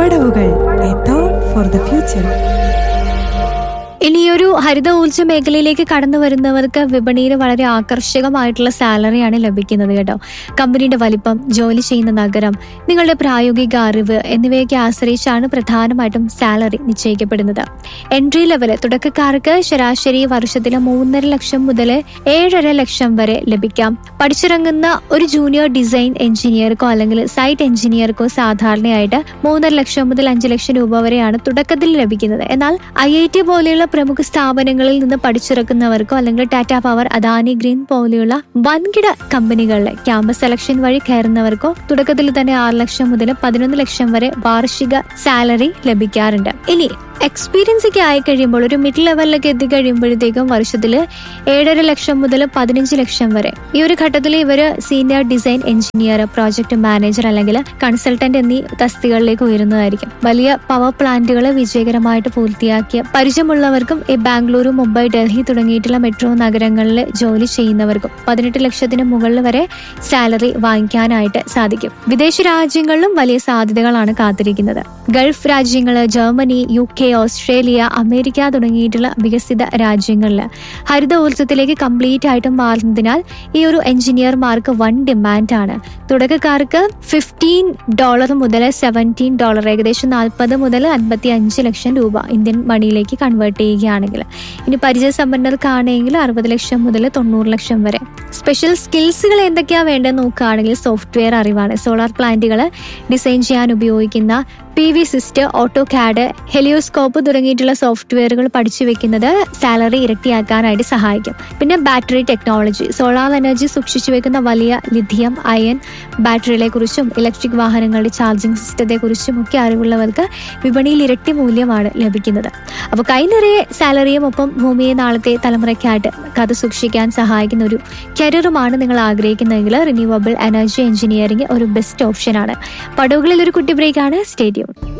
പടവുകൾ a thought for the future ഇനി ഈ ഒരു ഹരിത ഊർജ്ജ മേഖലയിലേക്ക് കടന്നു വരുന്നവർക്ക് വിപണിയിൽ വളരെ ആകർഷകമായിട്ടുള്ള സാലറിയാണ് ലഭിക്കുന്നത് കേട്ടോ കമ്പനിയുടെ വലിപ്പം ജോലി ചെയ്യുന്ന നഗരം നിങ്ങളുടെ പ്രായോഗിക അറിവ് എന്നിവയൊക്കെ ആശ്രയിച്ചാണ് പ്രധാനമായിട്ടും സാലറി നിശ്ചയിക്കപ്പെടുന്നത് എൻട്രി ലെവല് തുടക്കക്കാർക്ക് ശരാശരി വർഷത്തിൽ മൂന്നര ലക്ഷം മുതൽ ഏഴര ലക്ഷം വരെ ലഭിക്കാം പഠിച്ചിറങ്ങുന്ന ഒരു ജൂനിയർ ഡിസൈൻ എഞ്ചിനീയർക്കോ അല്ലെങ്കിൽ സൈറ്റ് എഞ്ചിനീയർക്കോ സാധാരണയായിട്ട് മൂന്നര ലക്ഷം മുതൽ അഞ്ച് ലക്ഷം രൂപ വരെയാണ് തുടക്കത്തിൽ ലഭിക്കുന്നത് എന്നാൽ ഐ ഐ ടി പോലെയുള്ള പ്രമുഖ സ്ഥാപനങ്ങളിൽ നിന്ന് പഠിച്ചിറക്കുന്നവർക്കോ അല്ലെങ്കിൽ ടാറ്റ പവർ അദാനി ഗ്രീൻ പോലെയുള്ള വൻകിട കമ്പനികളിലെ ക്യാമ്പസ് സെലക്ഷൻ വഴി കയറുന്നവർക്കോ തുടക്കത്തിൽ തന്നെ ആറ് ലക്ഷം മുതൽ പതിനൊന്ന് ലക്ഷം വരെ വാർഷിക സാലറി ലഭിക്കാറുണ്ട് ഇനി എക്സ്പീരിയൻസ് ഒക്കെ ആയി കഴിയുമ്പോൾ ഒരു മിഡ് ലെവലിലൊക്കെ എത്തിക്കഴിയുമ്പോഴത്തേക്കും വർഷത്തിൽ ഏഴര ലക്ഷം മുതൽ പതിനഞ്ച് ലക്ഷം വരെ ഈ ഒരു ഘട്ടത്തിൽ ഇവർ senior design engineer project manager അല്ലെങ്കിൽ കൺസൾട്ടന്റ് എന്നീ തസ്തികളിലേക്ക് ഉയരുന്നതായിരിക്കും വലിയ പവർ പ്ലാന്റുകൾ വിജയകരമായിട്ട് പൂർത്തിയാക്കിയ പരിചയമുള്ളവർക്കും ഈ ബാംഗ്ലൂരു മുംബൈ ഡൽഹി തുടങ്ങിയിട്ടുള്ള മെട്രോ നഗരങ്ങളിൽ ജോലി ചെയ്യുന്നവർക്കും പതിനെട്ട് ലക്ഷത്തിന് മുകളിൽ വരെ സാലറി വാങ്ങിക്കാനായിട്ട് സാധിക്കും വിദേശ രാജ്യങ്ങളിലും വലിയ സാധ്യതകളാണ് കാത്തിരിക്കുന്നത് ഗൾഫ് രാജ്യങ്ങൾ ജർമ്മനി യു കെ ഓസ്ട്രേലിയ അമേരിക്ക തുടങ്ങിയിട്ടുള്ള വികസിത രാജ്യങ്ങളിൽ ഹരിത ഊർജ്ജത്തിലേക്ക് കംപ്ലീറ്റ് ആയിട്ടും മാറുന്നതിനാൽ ഈ ഒരു എഞ്ചിനീയർമാർക്ക് വൺ ഡിമാൻഡാണ് തുടക്കക്കാർക്ക് ഫിഫ്റ്റീൻ ഡോളർ മുതൽ സെവൻറ്റീൻ ഡോളർ ഏകദേശം നാൽപ്പത് മുതൽ അൻപത്തി അഞ്ച് ലക്ഷം രൂപ ഇന്ത്യൻ മണിയിലേക്ക് കൺവേർട്ട് ചെയ്യുകയാണെങ്കിൽ ഇനി പരിചയസമ്പന്നർക്കാണെങ്കിൽ അറുപത് ലക്ഷം മുതൽ തൊണ്ണൂറ് ലക്ഷം വരെ സ്പെഷ്യൽ സ്കിൽസുകൾ എന്തൊക്കെയാണ് വേണ്ടത് നോക്കുകയാണെങ്കിൽ സോഫ്റ്റ്വെയർ അറിവാണ് സോളാർ പ്ലാന്റുകൾ ഡിസൈൻ ചെയ്യാൻ ഉപയോഗിക്കുന്ന PVsyst AutoCAD HelioScope തുടങ്ങിയിട്ടുള്ള സോഫ്റ്റ്വെയറുകൾ പഠിച്ചു വെക്കുന്നത് സാലറി ഇരട്ടിയാക്കാനായിട്ട് സഹായിക്കും പിന്നെ ബാറ്ററി ടെക്നോളജി സോളാർ എനർജി സൂക്ഷിച്ചു വെക്കുന്ന വലിയ ലിഥിയം അയൺ ബാറ്ററികളെ കുറിച്ചും ഇലക്ട്രിക് വാഹനങ്ങളുടെ ചാർജിംഗ് സിസ്റ്റത്തെ കുറിച്ചും ഒക്കെ അറിവുള്ളവർക്ക് വിപണിയിൽ ഇരട്ടി മൂല്യമാണ് ലഭിക്കുന്നത് അപ്പോൾ കൈ നിറയെ സാലറിയും ഒപ്പം ഭൂമിയെ നാളത്തെ തലമുറയ്ക്കായിട്ട് കഥ സൂക്ഷിക്കാൻ സഹായിക്കുന്ന ഒരു കരിയറുമാണ് നിങ്ങൾ ആഗ്രഹിക്കുന്നതെങ്കിൽ റിന്യൂവബിൾ എനർജി എഞ്ചിനീയറിംഗ് ഒരു ബെസ്റ്റ് ഓപ്ഷനാണ് പടവുകളിൽ ഒരു കുട്ടി ബ്രേക്കാണ് സ്റ്റേഡിയം